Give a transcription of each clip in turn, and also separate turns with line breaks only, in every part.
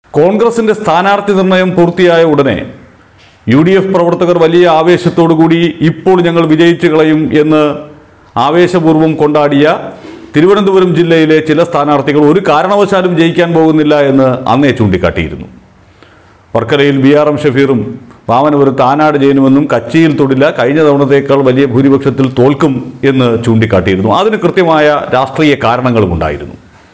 കോൺഗ്രസിന്റെ സ്ഥാനാർത്ഥി നിർണയം പൂർത്തിയായ ഉടനെ യു ഡി എഫ് പ്രവർത്തകർ വലിയ ആവേശത്തോടുകൂടി ഇപ്പോൾ ഞങ്ങൾ വിജയിച്ചു കളയും എന്ന് ആവേശപൂർവ്വം കൊണ്ടാടിയ തിരുവനന്തപുരം ജില്ലയിലെ ചില സ്ഥാനാർത്ഥികൾ ഒരു കാരണവശാലും ജയിക്കാൻ പോകുന്നില്ല എന്ന് അന്നേ ചൂണ്ടിക്കാട്ടിയിരുന്നു വർക്കലയിൽ ബി ആർ എം ഷഫീറും വാമനപുരത്ത് ആനാട് ജയനുമെന്നും കച്ചിയിൽ തൊടില്ല കഴിഞ്ഞ തവണത്തേക്കാൾ വലിയ ഭൂരിപക്ഷത്തിൽ തോൽക്കും എന്ന് ചൂണ്ടിക്കാട്ടിയിരുന്നു അതിന് കൃത്യമായ രാഷ്ട്രീയ കാരണങ്ങളും ഉണ്ടായിരുന്നു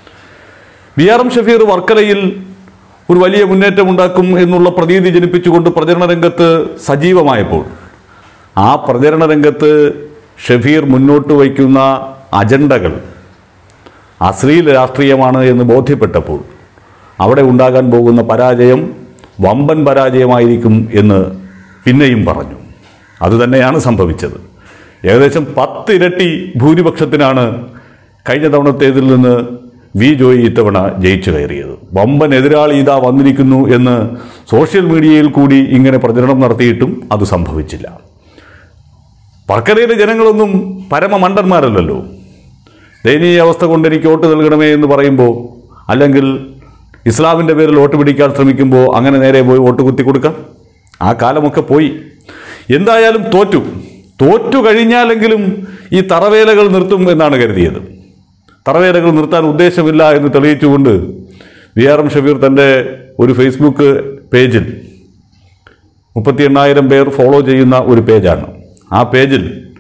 ബി ആർ എം ഷഫീർ വർക്കലയിൽ ഒരു വലിയ മുന്നേറ്റം ഉണ്ടാക്കും എന്നുള്ള പ്രതീതി ജനിപ്പിച്ചുകൊണ്ട് പ്രചരണ രംഗത്ത് സജീവമായപ്പോൾ ആ പ്രചരണ രംഗത്ത് ഷഫീർ മുന്നോട്ട് വയ്ക്കുന്ന അജണ്ടകൾ അശ്ലീല രാഷ്ട്രീയമാണ് എന്ന് ബോധ്യപ്പെട്ടപ്പോൾ അവിടെ ഉണ്ടാകാൻ പോകുന്ന പരാജയം വമ്പൻ പരാജയമായിരിക്കും എന്ന് പിന്നെയും പറഞ്ഞു അതുതന്നെയാണ് സംഭവിച്ചത് ഏകദേശം പത്തിരട്ടി ഭൂരിപക്ഷത്തിനാണ് കഴിഞ്ഞ തവണത്തേതിൽ നിന്ന് വി ജോയി ഇത്തവണ ജയിച്ചു കയറിയത് വമ്പൻ എതിരാളി ഇതാ വന്നിരിക്കുന്നു എന്ന് സോഷ്യൽ മീഡിയയിൽ കൂടി ഇങ്ങനെ പ്രചരണം നടത്തിയിട്ടും അത് സംഭവിച്ചില്ല വർക്കലയിലെ ജനങ്ങളൊന്നും പരമമണ്ടന്മാരല്ലല്ലോ ദയനീയ അവസ്ഥ കൊണ്ട് എനിക്ക് വോട്ട് നൽകണമേ എന്ന് പറയുമ്പോൾ അല്ലെങ്കിൽ ഇസ്ലാമിൻ്റെ പേരിൽ വോട്ട് പിടിക്കാൻ ശ്രമിക്കുമ്പോൾ അങ്ങനെ നേരെ പോയി വോട്ട് കുത്തി കൊടുക്കാം ആ കാലമൊക്കെ പോയി എന്തായാലും തോറ്റു തോറ്റു കഴിഞ്ഞാലെങ്കിലും ഈ തറവേലകൾ നിർത്തും എന്നാണ് കരുതിയത് തറവേലകൾ നിർത്താൻ ഉദ്ദേശമില്ല എന്ന് തെളിയിച്ചുകൊണ്ട് വി ആർ എം ഷബീർ തൻ്റെ ഒരു ഫേസ്ബുക്ക് പേജിൽ മുപ്പത്തി എണ്ണായിരം പേർ ഫോളോ ചെയ്യുന്ന ഒരു പേജാണ് ആ പേജിൽ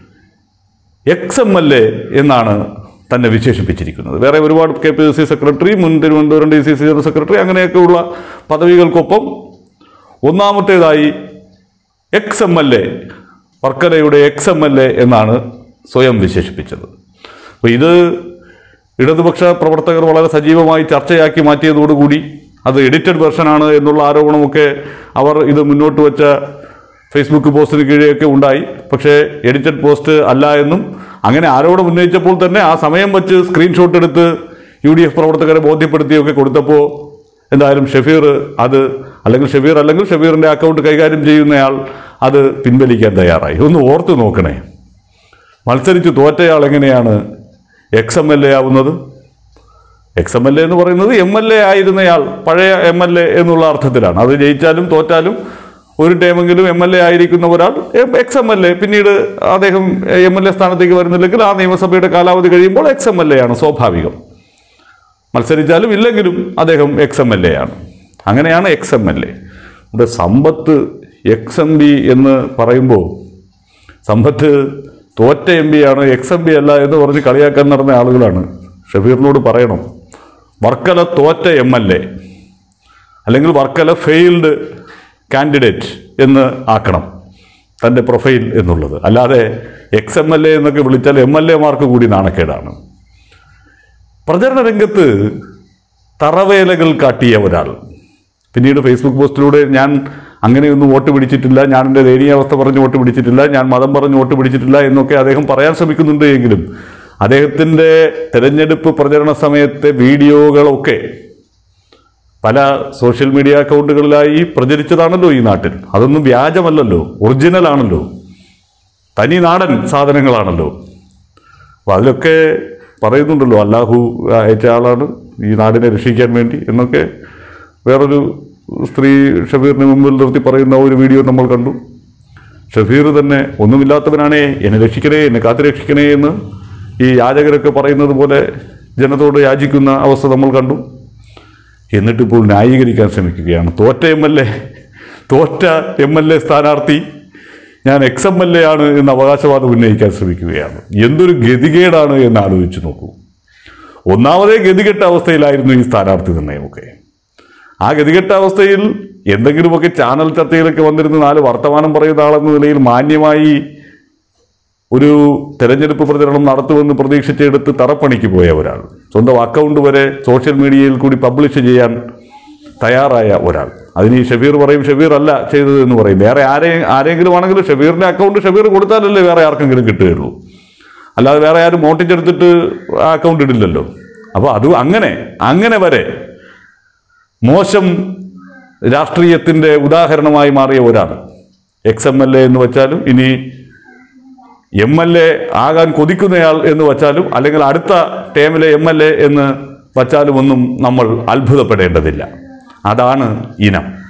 എക്സ് എം എൽ എ എന്നാണ് തന്നെ വിശേഷിപ്പിച്ചിരിക്കുന്നത് വേറെ ഒരുപാട് കെ പി സി സെക്രട്ടറി മുൻ Thiruvananthapuram D C C general secretary അങ്ങനെയൊക്കെയുള്ള പദവികൾക്കൊപ്പം ഒന്നാമത്തേതായി എക്സ് എം എൽ എ വർക്കലയുടെ എക്സ് എം എൽ എ എന്നാണ് സ്വയം വിശേഷിപ്പിച്ചത് അപ്പോൾ ഇത് ഇടതുപക്ഷ പ്രവർത്തകർ വളരെ സജീവമായി ചർച്ചയാക്കി മാറ്റിയതോടുകൂടി അത് എഡിറ്റഡ് വെർഷനാണ് എന്നുള്ള ആരോപണമൊക്കെ അവർ ഇത് മുന്നോട്ട് വെച്ച ഫേസ്ബുക്ക് പോസ്റ്റിന് കീഴെയൊക്കെ ഉണ്ടായി പക്ഷേ എഡിറ്റഡ് പോസ്റ്റ് അല്ല എന്നും അങ്ങനെ ആരോപണം ഉന്നയിച്ചപ്പോൾ തന്നെ ആ സമയം വെച്ച് സ്ക്രീൻഷോട്ട് എടുത്ത് യു ഡി എഫ് പ്രവർത്തകരെ ബോധ്യപ്പെടുത്തിയൊക്കെ കൊടുത്തപ്പോൾ എന്തായാലും ഷഫീർ അത് അല്ലെങ്കിൽ ഷഫീർ അല്ലെങ്കിൽ ഷഫീറിൻ്റെ അക്കൗണ്ട് കൈകാര്യം ചെയ്യുന്നയാൾ അത് പിൻവലിക്കാൻ തയ്യാറായി ഒന്ന് ഓർത്ത് നോക്കണേ മത്സരിച്ച് തോറ്റയാൾ എങ്ങനെയാണ് എക്സ് എം എൽ എ ആവുന്നത് എക്സ് എം എൽ എ എന്ന് പറയുന്നത് എം എൽ എ ആയിരുന്നയാൾ പഴയ എം എൽ എ എന്നുള്ള അർത്ഥത്തിലാണ് അത് ജയിച്ചാലും തോറ്റാലും ഒരു ടൈമെങ്കിലും എം എൽ എ ആയിരിക്കുന്ന ഒരാൾ എക്സ് എം എൽ എ പിന്നീട് അദ്ദേഹം എം എൽ എ സ്ഥാനത്തേക്ക് വരുന്നില്ലെങ്കിൽ ആ നിയമസഭയുടെ കാലാവധി കഴിയുമ്പോൾ എക്സ് എം എൽ എ ആണ് സ്വാഭാവികം മത്സരിച്ചാലും ഇല്ലെങ്കിലും അദ്ദേഹം എക്സ് എം എൽ എ ആണ് അങ്ങനെയാണ് എക്സ് എം എൽ എ ഇവിടെ സമ്പത്ത് എക്സ് എം ബി എന്ന് പറയുമ്പോൾ സമ്പത്ത് തോറ്റ എം പി ആണ് എക്സ് എം പി അല്ല എന്ന് പറഞ്ഞ് കളിയാക്കാൻ നടന്ന ആളുകളാണ് ഷബീറിനോട് പറയണം വർക്കല തോറ്റ എം എൽ എ അല്ലെങ്കിൽ വർക്കല ഫെയിൽഡ് കാൻഡിഡേറ്റ് എന്ന് ആക്കണം തൻ്റെ പ്രൊഫൈൽ എന്നുള്ളത് അല്ലാതെ എക്സ് എം എൽ എ എന്നൊക്കെ വിളിച്ചാൽ എം എൽ എമാർക്ക് കൂടി നാണക്കേടാണ് പ്രചരണ രംഗത്ത് തറവേലകൾ കാട്ടിയ ഒരാൾ പിന്നീട് ഫേസ്ബുക്ക് പോസ്റ്റിലൂടെ ഞാൻ അങ്ങനെയൊന്നും വോട്ട് പിടിച്ചിട്ടില്ല ഞാൻ എൻ്റെ ദയനീയാവസ്ഥ പറഞ്ഞ് വോട്ട് പിടിച്ചിട്ടില്ല ഞാൻ മതം പറഞ്ഞ് വോട്ട് പിടിച്ചിട്ടില്ല എന്നൊക്കെ അദ്ദേഹം പറയാൻ ശ്രമിക്കുന്നുണ്ട് എങ്കിലും അദ്ദേഹത്തിൻ്റെ തെരഞ്ഞെടുപ്പ് പ്രചരണ സമയത്തെ വീഡിയോകളൊക്കെ പല സോഷ്യൽ മീഡിയ അക്കൗണ്ടുകളിലായി പ്രചരിച്ചതാണല്ലോ ഈ നാട്ടിൽ അതൊന്നും വ്യാജമല്ലല്ലോ ഒറിജിനൽ ആണല്ലോ തനി നാടൻ സാധനങ്ങളാണല്ലോ അപ്പോൾ അതിലൊക്കെ പറയുന്നുണ്ടല്ലോ അല്ലാഹു അയച്ച ആളാണ് ഈ നാടിനെ രക്ഷിക്കാൻ വേണ്ടി എന്നൊക്കെ വേറൊരു സ്ത്രീ ഷഫീറിന് മുമ്പിൽ നിർത്തി പറയുന്ന ഒരു വീഡിയോ നമ്മൾ കണ്ടു ഷഫീർ തന്നെ ഒന്നുമില്ലാത്തവനാണേ എന്നെ രക്ഷിക്കണേ എന്നെ കാത്തു രക്ഷിക്കണേ എന്ന് ഈ യാചകരൊക്കെ പറയുന്നത് പോലെ ജനത്തോട് യാചിക്കുന്ന അവസ്ഥ നമ്മൾ കണ്ടു എന്നിട്ടിപ്പോൾ ന്യായീകരിക്കാൻ ശ്രമിക്കുകയാണ് തോറ്റ എം എൽ എ തോറ്റ എം എൽ എ സ്ഥാനാർത്ഥി ഞാൻ എക്സ് എം എൽ എ ആണ് എന്ന് അവകാശവാദം ഉന്നയിക്കാൻ ശ്രമിക്കുകയാണ് എന്തൊരു ഗതികേടാണ് എന്ന് ആലോചിച്ച് നോക്കൂ ഒന്നാമതേ ഗതികെട്ട അവസ്ഥയിലായിരുന്നു ഈ സ്ഥാനാർത്ഥി നിർണ്ണയമൊക്കെ ആ ഗതികെട്ട അവസ്ഥയിൽ എന്തെങ്കിലുമൊക്കെ ചാനൽ ചർച്ചയിലൊക്കെ വന്നിരുന്ന നാല് വർത്തമാനം പറയുന്ന ആളെന്ന നിലയിൽ മാന്യമായി ഒരു തെരഞ്ഞെടുപ്പ് പ്രചരണം നടത്തുമെന്ന് പ്രതീക്ഷിച്ചെടുത്ത് തറപ്പണിക്ക് പോയ ഒരാൾ സ്വന്തം അക്കൗണ്ട് വരെ സോഷ്യൽ മീഡിയയിൽ കൂടി പബ്ലിഷ് ചെയ്യാൻ തയ്യാറായ ഒരാൾ അതിന് ഈ ഷബീർ പറയും ഷബീർ അല്ല ചെയ്തത് എന്ന് പറയും വേറെ ആരെ ആരെങ്കിലും ആണെങ്കിലും ഷബീറിന്റെ അക്കൗണ്ട് ഷബീർ കൊടുത്താലല്ലേ വേറെ ആർക്കെങ്കിലും കിട്ടുകയുള്ളൂ അല്ലാതെ വേറെ ആരും മോട്ടിച്ചെടുത്തിട്ട് ആ അക്കൗണ്ട് ഇടില്ലല്ലോ അപ്പോൾ അത് അങ്ങനെ അങ്ങനെ വരെ മോശം രാഷ്ട്രീയത്തിൻ്റെ ഉദാഹരണമായി മാറിയ ഒരാൾ എക്സ് എം എൽ എ എന്ന് വെച്ചാലും ഇനി എം എൽ എ ആകാൻ കൊതിക്കുന്നയാൾ എന്ന് വച്ചാലും അല്ലെങ്കിൽ അടുത്ത ടേമിലെ എം എൽ എ എന്ന് വച്ചാലും ഒന്നും നമ്മൾ അത്ഭുതപ്പെടേണ്ടതില്ല അതാണ് ഇനം